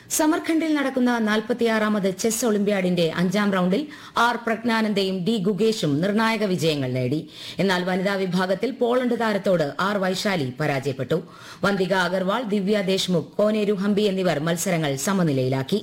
സമർഖണ്ഡിൽ നടക്കുന്ന നാൽപ്പത്തിയാറാമത് ചെസ് ഒളിമ്പ്യാഡിന്റെ അഞ്ചാം റൌണ്ടിൽ ആർ പ്രജ്ഞാനന്ദയും ഡി ഗുഗേഷും നിർണായക വിജയങ്ങൾ നേടി എന്നാൽ വനിതാ വിഭാഗത്തിൽ പോളണ്ട് താരത്തോട് ആർ വൈശാലി പരാജയപ്പെട്ടു വന്തിക അഗർവാൾ ദിവ്യ ദേശ്മുഖ് കോനേരു ഹംപി എന്നിവർ മത്സരങ്ങൾ സമനിലയിലാക്കി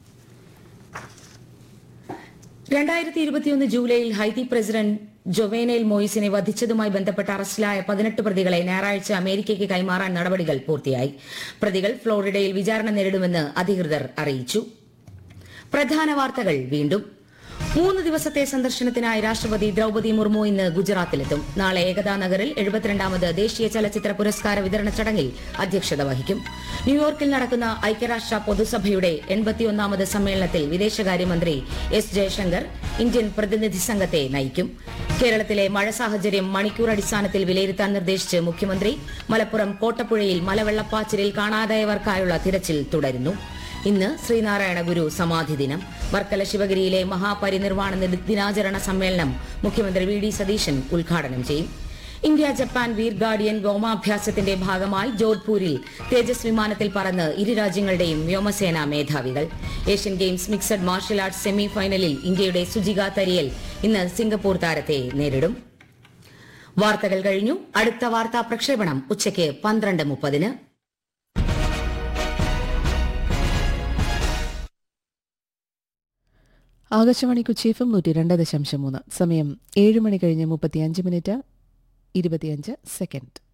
രണ്ടായിരത്തി ഇരുപത്തിയൊന്ന് ജൂലൈയിൽ ഹൈതി പ്രസിഡന്റ് ജൊവേനേൽ മോയിസിനെ വധിച്ചതുമായി ബന്ധപ്പെട്ട് അറസ്റ്റിലായ പതിനെട്ട് പ്രതികളെ ഞായറാഴ്ച അമേരിക്കയ്ക്ക് കൈമാറാൻ നടപടികൾ പൂർത്തിയായി പ്രതികൾ ഫ്ലോറിഡയിൽ വിചാരണ നേരിടുമെന്ന് അധികൃതർ അറിയിച്ചു പ്രധാന വാർത്തകൾ വീണ്ടും മൂന്ന് ദിവസത്തെ സന്ദർശനത്തിനായി രാഷ്ട്രപതി ദ്രൌപതി മുർമു ഇന്ന് ഗുജറാത്തിലെത്തും നാളെ ഏകതാ നഗറിൽ എഴുപത്തിരണ്ടാമത് ദേശീയ ചലച്ചിത്ര പുരസ്കാര വിതരണ ചടങ്ങിൽ അധ്യക്ഷത വഹിക്കും ന്യൂയോർക്കിൽ നടക്കുന്ന ഐക്യരാഷ്ട്ര പൊതുസഭയുടെ എൺപത്തിയൊന്നാമത് സമ്മേളനത്തിൽ വിദേശകാര്യമന്ത്രി എസ് ജയശങ്കർ ഇന്ത്യൻ പ്രതിനിധി സംഘത്തെ നയിക്കും കേരളത്തിലെ മഴ സാഹചര്യം മണിക്കൂർ അടിസ്ഥാനത്തിൽ വിലയിരുത്താൻ നിർദ്ദേശിച്ച് മുഖ്യമന്ത്രി മലപ്പുറം കോട്ടപ്പുഴയിൽ മലവെള്ളപ്പാച്ചിലിൽ കാണാതായവർക്കായുള്ള തിരച്ചിൽ തുടരുന്നു ഇന്ന് ശ്രീനാരായണ ഗുരു സമാധി ദിനം വർക്കല ശിവഗിരിയിലെ മഹാപരിനിർവാണ ദിന- ദിനാചരണ സമ്മേളനം മുഖ്യമന്ത്രി വി ഡി സതീശൻ ഉദ്ഘാടനം ചെയ്യും ഇന്ത്യ ജപ്പാൻ വീർ ഗാർഡിയൻ വ്യോമാഭ്യാസത്തിന്റെ ഭാഗമായി ജോധ്പൂരിൽ തേജസ് വിമാനത്തിൽ പറന്ന് ഇരു രാജ്യങ്ങളുടെയും വ്യോമസേനാ മേധാവികൾ Asian games mixed martial arts semi ഫൈനലിൽ ഇന്ത്യയുടെ സുജിക തരിയൽ ഇന്ന് സിംഗപ്പൂർ താരത്തെ നേരിടും വാർത്തകൾ കഴിഞ്ഞു അടുത്ത വാർത്താ പ്രക്ഷേപണം ഉച്ചയ്ക്ക് പന്ത്രണ്ട് മുപ്പതിന് ആകാശവാണി കൊച്ചി എഫ് എം നൂറ്റി രണ്ട് ദശാംശം മൂന്ന് സമയം ഏഴ് മണി കഴിഞ്ഞ് മുപ്പത്തിയഞ്ച് മിനിറ്റ് ഇരുപത്തിയഞ്ച് സെക്കൻഡ്